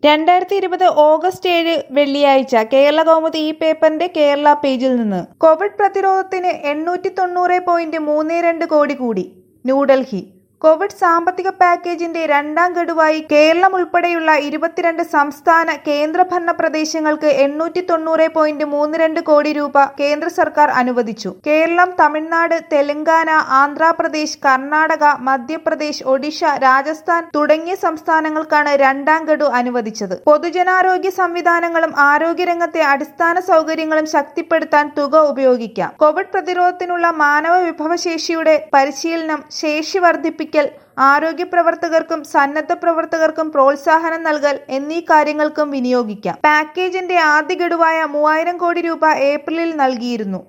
രണ്ടായിരത്തി ഇരുപത് ഓഗസ്റ്റ് ഏഴ് വെള്ളിയാഴ്ച കേരള കൗമുദി ഈ പേപ്പറിന്റെ കേരള പേജിൽ നിന്ന് കോവിഡ് പ്രതിരോധത്തിന് എണ്ണൂറ്റി തൊണ്ണൂറ് പോയിന്റ് മൂന്ന് രണ്ട് കോടി കൂടി ന്യൂഡൽഹി കോവിഡ് സാമ്പത്തിക പാക്കേജിന്റെ രണ്ടാം ഗഡുവായി കേരളം ഉൾപ്പെടെയുള്ള ഇരുപത്തിരണ്ട് സംസ്ഥാന കേന്ദ്രഭരണ പ്രദേശങ്ങൾക്ക് എണ്ണൂറ്റി തൊണ്ണൂറ് പോയിന്റ് മൂന്ന് രണ്ട് കോടി രൂപ കേന്ദ്ര സർക്കാർ അനുവദിച്ചു കേരളം തമിഴ്നാട് തെലങ്കാന ആന്ധ്രാപ്രദേശ് കർണാടക മധ്യപ്രദേശ് ഒഡീഷ രാജസ്ഥാൻ തുടങ്ങിയ സംസ്ഥാനങ്ങൾക്കാണ് രണ്ടാം ഗഡു അനുവദിച്ചത് പൊതുജനാരോഗ്യ സംവിധാനങ്ങളും ആരോഗ്യരംഗത്തെ അടിസ്ഥാന സൗകര്യങ്ങളും ശക്തിപ്പെടുത്താൻ തുക ഉപയോഗിക്കാം കോവിഡ് പ്രതിരോധത്തിനുള്ള മാനവ വിഭവശേഷിയുടെ പരിശീലനം ശേഷി വർദ്ധിപ്പിക്കൽ ആരോഗ്യ പ്രവർത്തകർക്കും സന്നദ്ധ പ്രവർത്തകർക്കും പ്രോത്സാഹനം നൽകൽ എന്നീ കാര്യങ്ങൾക്കും വിനിയോഗിക്കാം പാക്കേജിന്റെ ആദ്യ ഗഡുവായ മൂവായിരം കോടി രൂപ ഏപ്രിലിൽ നൽകിയിരുന്നു